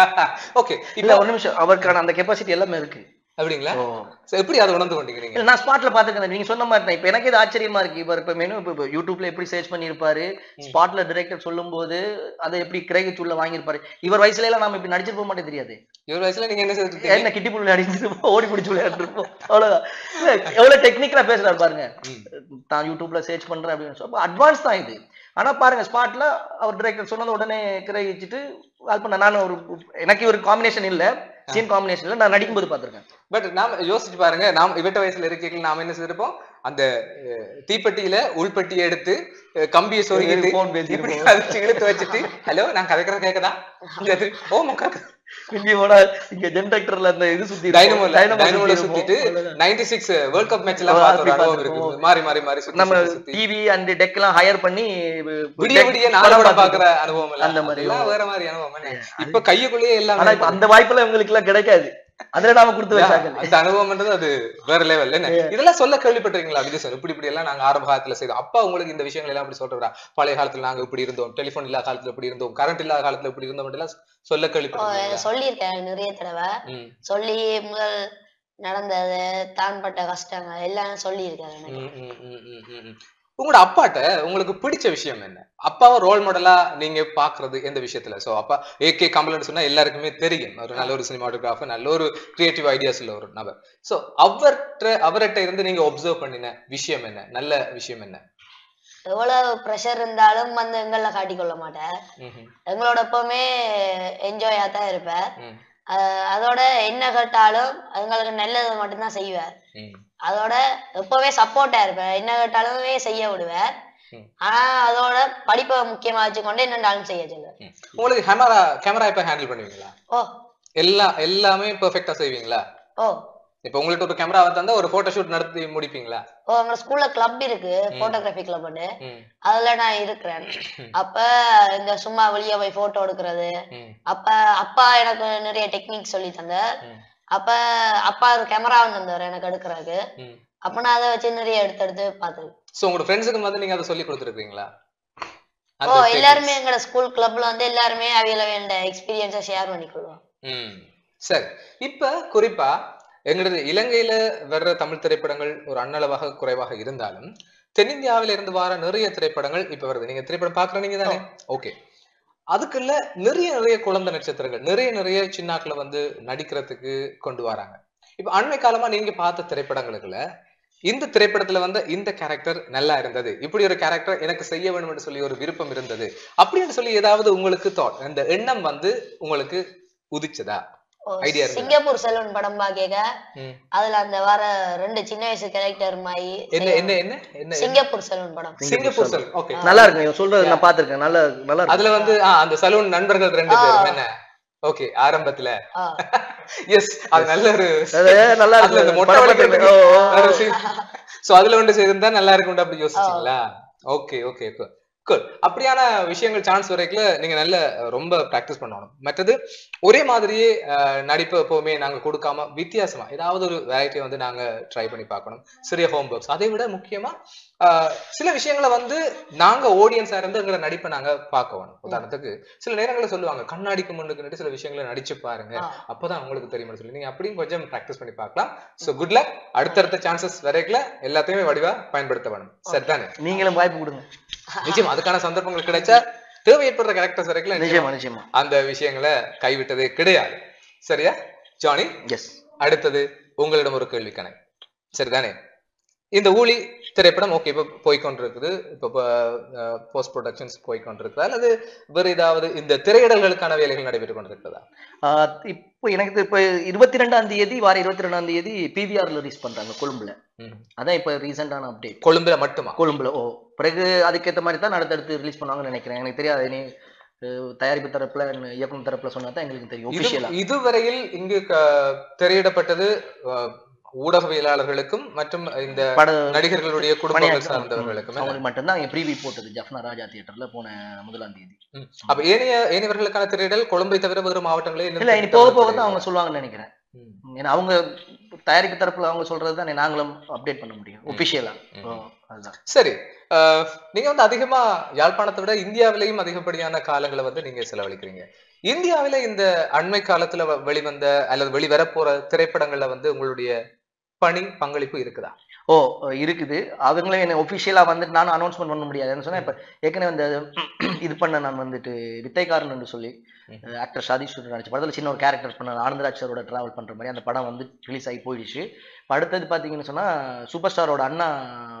ஓகே இல்ல இல்ல ஒரு நிமிஷம் அவருக்கான அந்த கெப்பாசிட்டி எல்லாமே இருக்கு அப்படிங்களா ஓ. So, எப்படி அதை உணர்ந்து கொண்டீங்க நீங்க இல்ல நான் ஸ்பாட்ல பாத்துக்கிறேன் நீங்க சொன்ன மாதிரி தான் இப்ப எனக்கு இது ஆச்சரியமா இருக்கு இவர் இப்ப மெனு இப்ப யூடியூப்ல எப்படி சர்ச் பண்ணிருப்பாரு ஸ்பாட்ல டிரெக்டர் சொல்லும் போது அதை எப்படி கிரகிச்சு உள்ள வாங்கியிருப்பாரு இவர் வயசுல எல்லாம் நாம இப்படி நடிச்சிருப்போம் மாட்டே தெரியாது இவ்வளவு வயசுல நீங்க என்ன செய்திருக்கீங்க என்ன கிட்டி புள்ள அடிச்சிருப்போம் ஓடி பிடிச்சி விளையாண்டுருப்போம் அவ்வளவுதான் இல்ல, எவ்வளவு டெக்னிக்கலா பேசுறாரு பாருங்க ம். தான் யூடியூப்ல சர்ச் பண்றேன் அப்படின்னு சொல்லி அட்வான்ஸ் தான் இது ஆனா பாருங்க ஸ்பாட்ல அவர் டிரெக்டர் சொன்னது உடனே கிரகிச்சுட்டு அது பண்ண நான் ஒரு எனக்கு ஒரு காம்பினேஷன் இல்ல சீன் காம்பினேஷன் இல்ல நான் நடிக்கும்போது பாத்திருக்கேன் பட் நாம யோசிச்சு பாருங்க நாம் இவட்ட வயசுல இருக்கைகள் நாம என்ன செய்திருப்போம் அந்த அஹ், தீப்பெட்டியில உள்பெட்டியை எடுத்து அஹ், கம்பியை சொருகிட்டு phone பேசிட்டு இப்படி அடிச்சு இழுத்து வச்சுட்டு ஹலோ நான் கதைக்கிறத கேக்குதா இல்ல, ஓ மக்கா வெளியே போனா இங்க ஜென்டக்டர்ல அந்த இது சுத்தி டைனமோ Dynamo டைனமோல சுத்தி சுத்திட்டு இருக்கும். 96 சிக்ஸ் வேர்ல்ட் கப் மேட்ச் எல்லாம் ஓ, பார்த்த ஒரு அப்படி அனுபவம் பார்த்திருக்கோம். இருக்கு மாறி மாறி மாறி சுத்தி நம்ம சுத்தி, சுத்தி டிவி அண்ட் டெக் எல்லாம் ஹையர் பண்ணி விடிய deck விடிய நாலு படம் படம் பாக்குற பார்த்திருக்கோம். அனுபவம் எல்லாம் அந்த மாதிரி. அதெல்லாம் வேற மாதிரி அனுபவம் என்ன? இப்ப கையுக்குள்ளேயே எல்லாம் ஆனா இப்ப அந்த வாய்ப்பெல்லாம் இவங்களுக்கு எல்லாம் கிடைக்காது அதுல நாம கொடுத்து வச்சாங்க அந்த அனுபவம்ன்றது அது வேற லெவல் என்ன இதெல்லாம் சொல்ல கேள்விப்பட்டிருக்கீங்களா விஜய் சார் இப்படி இப்படி எல்லாம் நாங்க ஆரம்ப காலத்துல செய்தோம் அப்பா உங்களுக்கு இந்த விஷயங்கள் எல்லாம் அப்படி சொல்றா பழைய காலத்துல நாங்க இப்படி இருந்தோம் டெலிபோன் இல்லாத காலத்துல இப்படி இருந்தோம் கரண்ட் இல்லாத காலத்துல இப்படி இருந்தோம் எல்லாம் சொல்ல ஓ, கேள்விப்பட்டிருக்கீங்களா சொல்லியிருக்கேன் நிறைய தடவை ம், சொல்லி முதல் நடந்தது தான் பட்ட கஷ்டங்கள் எல்லாம் சொல்லியிருக்காரு எனக்கு ம், ம், ம், ம், ம், ம். உங்களோட அப்பாட்ட உங்களுக்கு பிடிச்ச விஷயம் என்ன அப்பாவை ரோல் மாடலா நீங்க பாக்குறது எந்த விஷயத்துல சோ அப்பா ஏகே கமலன் சொன்னா எல்லாருக்குமே தெரியும் ஒரு நல்ல ஒரு சினிமாட்டோகிராஃபர் நல்ல ஒரு கிரியேட்டிவ் ஐடியாஸ் உள்ள ஒரு நபர் சோ அவர்கிட்ட அவர்கிட்ட இருந்து நீங்க ஒப்சர்வ் பண்ணின விஷயம் என்ன நல்ல விஷயம் என்ன எவ்வளவு ப்ரெஷர் இருந்தாலும் வந்து எங்கள காட்டிக்கொள்ள மாட்டேன் ம்ஹும். எங்களோட எப்பவுமே என்ஜாயா தான் இருப்பார் ம், அஹ் அதோட என்ன கேட்டாலும் எங்களுக்கு நல்லது மட்டும்தான் செய்வார் ம். அதோட எப்பவுமே சப்போர்ட்டா இருப்பார் என்ன கேட்டாலுமே செய்ய விடுவார் ம். ஆனா அதோட படிப்பை முக்கியமா வச்சுக்கொண்டு என்னண்டாலும் செய்ய சொல்லுவார் ம். உங்களுக்கு கேமரா கேமரா இப்ப ஹேண்டில் பண்ணுவீங்களா ஓ எல்லாம் எல்லாமே பெர்ஃபெக்ட்டா செய்வீங்களா ஓ இப்ப உங்கள்ட்ட ஒரு கேமரா தந்தா ஒரு போட்டோ ஷூட் நடத்தி முடிப்பீங்களா ஓ எங்க ஸ்கூல்ல கிளப் இருக்கு போட்டோகிராஃபி கிளப்னு ம், அதுல நான் இருக்கிறேன் அப்ப இந்த சும்மா வெளியே போய் போட்டோ எடுக்கிறது ம், அப்ப அப்பா எனக்கு நிறைய டெக்னிக் சொல்லி தந்தார் ம். அப்ப அப்பா ஒரு கேமரா தந்தார் எனக்கு எடுக்கிறதுக்கு ம். அப்ப நான் அதை வச்சு நிறைய எடுத்து எடுத்து பார்த்தது சோ உங்களோட ஃப்ரெண்ட்ஸுக்கு வந்து நீங்க அதை சொல்லி கொடுத்துருக்கீங்களா ஓ எல்லாருமே எங்களோட ஸ்கூல் கிளப்ல வந்து எல்லாருமே அவையில வேண்ட எக்ஸ்பீரியன்ஸை ஷேர் பண்ணிக்கொள்வோம் ம் சரி இப்ப குறிப்பா எங்களது இலங்கையில வர்ற தமிழ் திரைப்படங்கள் ஒரு அன்னளவாக குறைவாக இருந்தாலும் தென்னிந்தியாவில இருந்து வர நிறைய திரைப்படங்கள் இப்ப வருது நீங்க திரைப்படம் பாக்குற நீங்க தானே ஓகே அதுக்குள்ள நிறைய நிறைய குழந்தை நட்சத்திரங்கள் நிறைய நிறைய சின்னாக்களை வந்து நடிக்கிறதுக்கு கொண்டு வராங்க இப்ப அண்மை காலமா நீங்க பார்த்த திரைப்படங்களுக்குள்ள இந்த திரைப்படத்துல வந்து இந்த கேரக்டர் நல்லா இருந்தது இப்படி ஒரு கேரக்டர் எனக்கு செய்ய வேண்டும் என்று சொல்லி ஒரு விருப்பம் இருந்தது அப்படின்னு சொல்லி ஏதாவது உங்களுக்கு தாட் அந்த எண்ணம் வந்து உங்களுக்கு உதிச்சதா ஓ, Idea இருந்ததா? சிங்கப்பூர் செல்வன் படம் பாக்கேக ம். அதுல அந்த வர ரெண்டு சின்ன வயசு கேரக்டர் மாதிரி என்ன என்ன என்ன என்ன சிங்கப்பூர் செல்வன் படம் சிங்கப்பூர் செல் ஓகே நல்லா இருக்கு இவன் சொல்றது நான் பாத்திருக்கேன் நல்லா நல்லா இருக்கு அதுல வந்து ஆ, அந்த சலூன் நண்பர்கள் ரெண்டு பேரும் என்ன ஓகே ஆரம்பத்துல ஆ. எஸ் அது நல்ல ஒரு அது நல்லா அதுல அந்த இருக்கு மொட்டை படம் வலிக்கிறதுக்கு பார்த்து- ஓ, ஓ. சோ அதுல ஒன்று செய்திருந்தா நல்லா இருக்கும் அப்படி யோசிச்சீங்களா ஓகே ஓகே குட் அப்படியான விஷயங்கள் சான்ஸ் வரைக்கும் நீங்க நல்ல அஹ், ரொம்ப பிராக்டிஸ் பண்ணணும் மற்றது ஒரே மாதிரியே அஹ், நடிப்பு எப்பவுமே நாங்க கொடுக்காம வித்தியாசமா ஏதாவது ஒரு வெரைட்டி வந்து நாங்க ட்ரை பண்ணி பார்க்கணும் சிறிய ஹோம் ஒர்க்ஸ் அதை விட முக்கியமா அஹ், சில விஷயங்களை வந்து நாங்க ஆடியன்ஸா இருந்து எங்களை நடிப்பை நாங்க பார்க்கணும் உதாரணத்துக்கு சில நேரங்களில் சொல்லுவாங்க கண்ணாடிக்கு முன்னுக்கு நின்று சில விஷயங்களை நடிச்சு பாருங்க ஆ. அப்பதான் உங்களுக்கு தெரியும்னு சொல்லி நீங்க அப்படியும் கொஞ்சம் ப்ராக்டிஸ் பண்ணி பார்க்கலாம் சோ குட் லக் அடுத்தடுத்த சான்சஸ் வரைக்கும் எல்லாத்தையுமே வடிவா பயன்படுத்த வேணும் சரிதானே நீங்களும் வாய்ப்பு கொடுங்க நிச்சயம் அதுக்கான சந்தர்ப்பங்கள் கிடைச்சா தேவை ஏற்படுற கேரக்டர்ஸ் வரைக்கும் நிச்சயமா நிச்சயமா அந்த விஷயங்களை கைவிட்டதே கிடையாது சரியா ஜானி எஸ் அடுத்தது உங்களிடம் ஒரு கேள்விக்கணை சரிதானே இந்த ஊழி திரைப்படம் ஓகே இப்போ போய்க்கொண்டிருக்குது இப்போ போஸ்ட் ப்ரொடக்ஷன்ஸ் போய்க்கொண்டிருக்குதா அல்லது வேறு ஏதாவது இந்த திரையிடல்களுக்கான வேலைகள் நடைபெற்றுக் கொண்டிருக்கிறதா ஆஹ் இப்போ எனக்கு இது இப்போ இருபத்தி ரெண்டாம் தேதி வார இருபத்தி ரெண்டாம் தேதி பிவிஆர்ல ரிலீஸ் பண்றாங்க கொழும்புல ம். அதான் இப்போ ரீசெண்டான அப்டேட் கொழும்புல மட்டுமா கொழும்புல ஓ பிறகு அதுக்கேற்ற மாதிரி தான் அடுத்தடுத்து ரிலீஸ் பண்ணுவாங்கன்னு நினைக்கிறேன் எனக்கு தெரியாது இனி அஹ், தயாரிப்பு தரப்புல இயக்குனர் தரப்புல சொன்னா தான் எங்களுக்கு தெரியும் இது- ஒபிஷியலா இதுவரையில் இங்கு க- திரையிடப்பட்டது அஹ், ஊடகவியலாளர்களுக்கும் மற்றும் இந்த பட நடிகர்களுடைய குடும்பங்கள் சார்ந்தவர்களுக்கும் அவங்களுக்கு மட்டும்தான் இங்க ப்ரீவி போட்டது ஜஃப்னா ராஜா தியேட்டர்ல போன முதலாம் தேதி ம். அப்ப ஏனைய ஏனையவர்களுக்கான திரையிடல் கொழும்பை தவிர வேறு மாவட்டங்களே இன்னும் இல்ல இனி போக போக தான் திரையிடல் அவங்க சொல்லுவாங்கன்னு நினைக்கிறேன் ம். ஏன்னா அவங்க தயாரிப்பு தரப்புல அவங்க சொல்றது தான் நாங்களும் அப்டேட் பண்ண முடியும் ஒபிஷியலா அதுதான் சரி அஹ், நீங்க வந்து அதிகமா யாழ்ப்பாணத்தை விட இந்தியாவிலேயும் அதிகப்படியான காலங்களை வந்து நீங்க செலவழிக்கிறீங்க இந்தியாவில இந்த அண்மை காலத்துல வ- வெளிவந்த அல்லது வெளிவரப்போற திரைப்படங்கள்ல வந்து உங்களுடைய பணி பங்களிப்பு இருக்குதா ஓ இருக்குது அவங்களே என்ன ஒஃபிஷியலா வந்துட்டு நானும் அனௌன்ஸ்மெண்ட் பண்ண முடியாதுன்னு சொன்னா இப்ப ஏற்கனவே இந்த இது பண்ண நான் வந்துட்டு வித்தைக்காரன் என்று சொல்லி ம். ஆக்டர் சதீஷ் சூரியன் நடிச்ச படத்துல சின்ன ஒரு கேரக்டர் பண்ண ஆனந்தராஜ் சாரோட டிராவல் பண்ற மாதிரி அந்த படம் வந்து ரிலீஸ் ஆகி போயிடுச்சு இப்ப அடுத்தது பாத்தீங்கன்னு சொன்னா சூப்பர் ஸ்டாரோட அண்ணா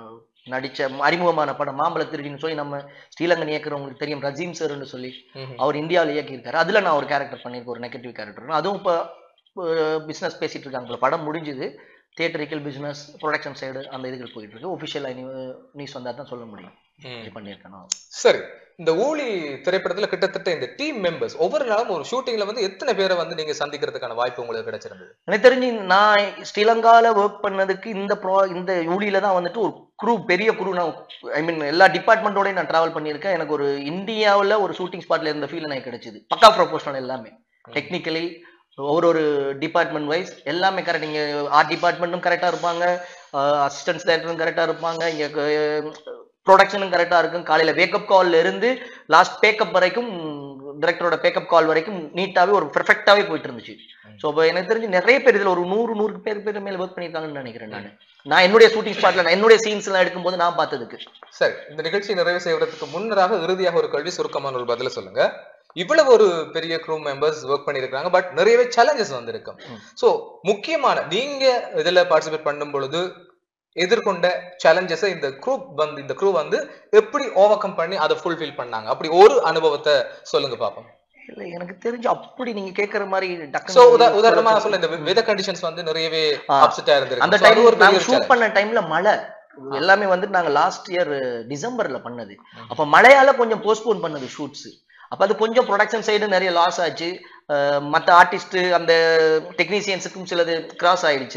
நடிச்ச அறிமுகமான படம் மாம்பழ திருடின்னு சொல்லி நம்ம ஸ்ரீலங்கன் இயக்குறவங்களுக்கு தெரியும் ரஜீம் சார்னு சொல்லி ம்ஹும். அவர் இந்தியாவில் இயக்கியிருக்காரு அதுல நான் ஒரு கேரக்டர் பண்ணியிருக்கேன் ஒரு நெகட்டிவ் கேரக்டர் அதுவும் இப்போ பிஸ்னஸ் பேசிட்டு இருக்காங்க போல. படம் முடிஞ்சுது தியேட்டரிக்கல் பிசினஸ் ப்ரொடக்ஷன் சைடு அந்த இதுகள் போயிட்டு இருக்கு ஒஃபிஷியலாக நியூஸ் வந்தா தான் சொல்ல முடியும் ம். இது பண்ணியிருக்கேன் நான். சரி இந்த ஊழி திரைப்படத்துல கிட்டத்தட்ட இந்த டீம் மெம்பர்ஸ் ஒவ்வொரு நாளும் ஒரு ஷூட்டிங்ல வந்து எத்தனை பேரை வந்து நீங்க சந்திக்கிறதுக்கான வாய்ப்பு உங்களுக்கு கிடைச்சிருந்தது எனக்கு தெரிஞ்சு நான் ஸ்ரீலங்கால ஒர்க் பண்ணதுக்கு இந்த ப்ரோ இந்த யூலியில தான் வந்துட்டு ஒரு குரூ பெரிய குரூ நான் ஐ மீன் எல்லா டிபார்ட்மெண்ட்டோடய நான் டிராவல் பண்ணியிருக்கேன் எனக்கு ஒரு இந்தியாவில் ஒரு ஷூட்டிங் ஸ்பாட்ல இருந்த ஃபீல் எனக்கு கிடைச்சது பக்கா ப்ரொபோஷனல் எல்லாமே டெக்னிக்கலி ஒரு ஒரு டிபார்ட்மெண்ட் வைஸ் எல்லாமே கரெக்ட் இங்கே ஆர்ட் டிபார்ட்மெண்ட்டும் கரெக்டாக இருப்பாங்க அசிஸ்டன்ஸ் டேரக்டரும் கரெக்டாக இருப்பாங்க இங்கே ப்ரொடக்ஷனும் கரெக்டாக இருக்கும் காலையில் வேக்கப் கால்ல இருந்து லாஸ்ட் பேக்கப் வரைக்கும் டிரெக்டரோட பேக்கப் கால் வரைக்கும் நீட்டாகவே ஒரு பெர்ஃபெக்டாகவே போயிட்டு இருந்துச்சு ஸோ இப்போ எனக்கு தெரிஞ்சு நிறைய பேர் இதில் ஒரு நூறு நூறு பேர் பேர் மேலே ஒர்க் பண்ணியிருக்காங்கன்னு நினைக்கிறேன் நான் நான் என்னுடைய ஷூட்டிங் ஸ்பாட்ல நான் என்னுடைய சீன்ஸ் எல்லாம் எடுக்கும்போது நான் பார்த்ததுக்கு சரி இந்த நிகழ்ச்சி நிறைவு செய்வதற்கு முன்னராக இறுதியாக ஒரு கேள்வி சுருக்கமான ஒரு பதில சொல்லுங்க இவ்வளவு ஒரு பெரிய க்ரூ மெம்பர்ஸ் ஒர்க் பண்ணியிருக்காங்க பட் நிறையவே சேலஞ்சஸ் வந்திருக்கும் ம். சோ முக்கியமான நீங்க இதுல பார்ட்டிசிபேட் பண்ணும் பொழுது எதிர்கொண்ட சேலஞ்சஸை இந்த குரூப் வந்து இந்த குரூ வந்து எப்படி ஓவர் கம் பண்ணி அதை ஃபுல்ஃபில் பண்ணாங்க அப்படி ஒரு அனுபவத்தை சொல்லுங்க பாப்போம் இல்லை எனக்கு தெரிஞ்சு அப்படி நீங்க கேட்குற மாதிரி சோ டக்குனு உதாரணமா நான் சொல்ல இந்த வெதர் கண்டிஷன்ஸ் வந்து நிறையவே ஆ. அப்செட்டா இருந்திருக்கு அந்த So, அது டைம் ஒரு பெரிய நாங்க ஒரு ஷூட் challenge. பண்ண டைம்ல மழை எல்லாமே வந்து நாங்க லாஸ்ட் இயர் டிசம்பர்ல பண்ணது அப்ப மழையால கொஞ்சம் போஸ்ட்போன் பண்ணது ஷூட்ஸ் அப்ப அது கொஞ்சம் ப்ரொடக்ஷன் சைடு நிறைய லாஸ் ஆச்சு அஹ் மத்த ஆர்டிஸ்ட் அந்த டெக்னீசியன்ஸுக்கும் சிலது கிராஸ் ஆயிடுச்சு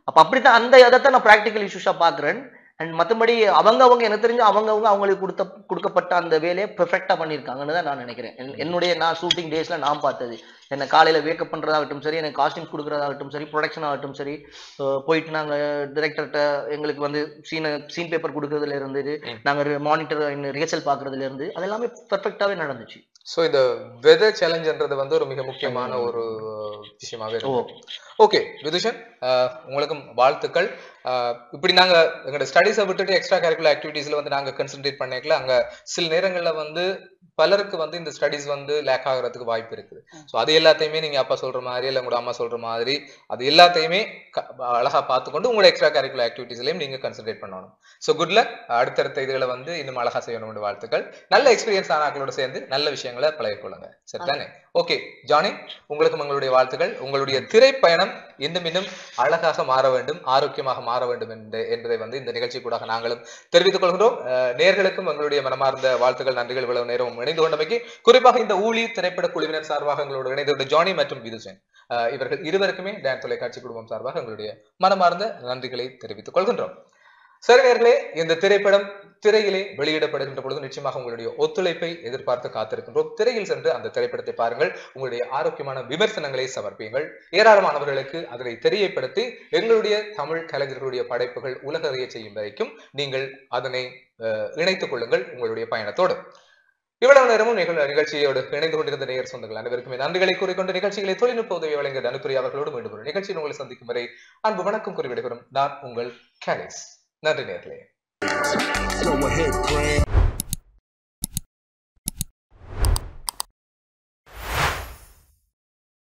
அப்ப அப்படித்தான் அந்த இதை நான் ப்ராக்டிக்கல் இஷ்யூஸா பாக்குறேன் அண்ட் மற்றபடி அவங்க அவங்க எனக்கு தெரிஞ்சு அவங்க அவங்க அவங்களுக்கு கொடுத்த கொடுக்கப்பட்ட அந்த வேலையை பெர்ஃபெக்டா பண்ணியிருக்காங்கன்னு தான் நான் நினைக்கிறேன் என்- என்னுடைய நான் ஷூட்டிங் டேஸ்ல நான் பார்த்தது என்ன காலையில வேக்கப் பண்றதாகட்டும் சரி எனக்கு காஸ்டியூம்ஸ் கொடுக்குறதாகட்டும் சரி ப்ரொடக்ஷன் ஆகட்டும் சரி அஹ் போயிட்டு நாங்க டிரெக்டர்கிட்ட எங்களுக்கு வந்து சீனை சீன் பேப்பர் கொடுக்கறதுல இருந்து நாங்க மானிட்டர் ரிஹர்சல் பாக்குறதுல இருந்து அது எல்லாமே பெர்ஃபெக்டாவே நடந்துச்சு சோ இந்த வெதர் சேலஞ்சுன்றது வந்து ஒரு மிக முக்கியமான ஒரு விஷயமாவே ஓ இருக்கு ஓகே விதுஷன் அஹ், உங்களுக்கும் வாழ்த்துக்கள் அஹ், இப்படி நாங்க எங்களோட ஸ்டடீஸை விட்டுட்டு எக்ஸ்ட்ரா கரிக்குலர் ஆக்டிவிட்டீஸ்ல வந்து நாங்க கன்சென்ட்ரேட் பண்ணிக்கல அங்க சில நேரங்கள்ல வந்து பலருக்கு வந்து இந்த ஸ்டடீஸ் வந்து லேக் ஆகுறதுக்கு வாய்ப்பு இருக்குது ஸோ அது எல்லாத்தையுமே நீங்க அப்பா சொல்ற மாதிரி இல்லை உங்களோட அம்மா சொல்ற மாதிரி அது எல்லாத்தையுமே க- அழகா பார்த்துக்கொண்டு உங்களோட எக்ஸ்ட்ரா கரிக்குலர் ஆக்டிவிட்டீஸ்லையும் நீங்க கன்சென்ட்ரேட் பண்ணணும் ஸோ குட் லக் அடுத்தடுத்த இதுகளை வந்து இன்னும் அழகா செய்யணும் வாழ்த்துக்கள் நல்ல எக்ஸ்பீரியன்ஸ் ஆனாக்களோட சேர்ந்து நல்ல விஷயங்களை பழகிக்கொள்ளுங்க சரிதானே ஓகே ஜானி உங்களுக்கும் உங்களுடைய வாழ்த்துக்கள் உங்களுடைய திரைப்பயணம் இன்னும் இன்னும் அழகாக மாற வேண்டும் ஆரோக்கியமாக மாற வேண்டும் என்று என்பதை வந்து இந்த நிகழ்ச்சி கூட நாங்களும் தெரிவித்துக் கொள்கிறோம் அஹ், நேர்களுக்கும் எங்களுடைய மனமார்ந்த வாழ்த்துக்கள் நன்றிகள் இவ்வளவு நேரம் இணைந்து கொண்டமைக்கு குறிப்பாக இந்த ஊழி திரைப்பட குழுவினர் சார்பாக எங்களோடு இணைந்த ஜானி மற்றும் விதுசன் அஹ், இவர்கள் இருவருக்குமே டான் தொலைக்காட்சி குடும்பம் சார்பாக எங்களுடைய மனமார்ந்த நன்றிகளை தெரிவித்துக் கொள்கின்றோம் சரி நேர்களே இந்த திரைப்படம் திரையிலே வெளியிடப்படுகின்ற பொழுது நிச்சயமாக உங்களுடைய ஒத்துழைப்பை எதிர்பார்த்து காத்திருக்கின்றோம் திரையில் சென்று அந்த திரைப்படத்தை பாருங்கள் உங்களுடைய ஆரோக்கியமான விமர்சனங்களை சமர்ப்பியுங்கள் ஏராளமானவர்களுக்கு அதனை தெரியப்படுத்தி எங்களுடைய தமிழ் கலைஞர்களுடைய படைப்புகள் உலக அறிய செய்யும் வரைக்கும் நீங்கள் அதனை அஹ், இணைத்துக் கொள்ளுங்கள் உங்களுடைய பயணத்தோடு இவ்வளவு நேரமும் நிகழ் நிகழ்ச்சியோடு இணைந்து கொண்டிருந்த நேயர் சொந்தங்கள் அனைவருக்குமே நன்றிகளை கூறிக்கொண்டு நிகழ்ச்சிகளை தொழில்நுட்ப உதவி வழங்கிய தனுத்துறை அவர்களோடு மீண்டும் ஒரு நிகழ்ச்சியில் உங்களை சந்திக்கும் வரை அன்பு வணக்கம் கூறிவிடுகிறோம் நான் உங்கள் கேலிஸ் நன்றி நேர்களே Go ahead, Craig.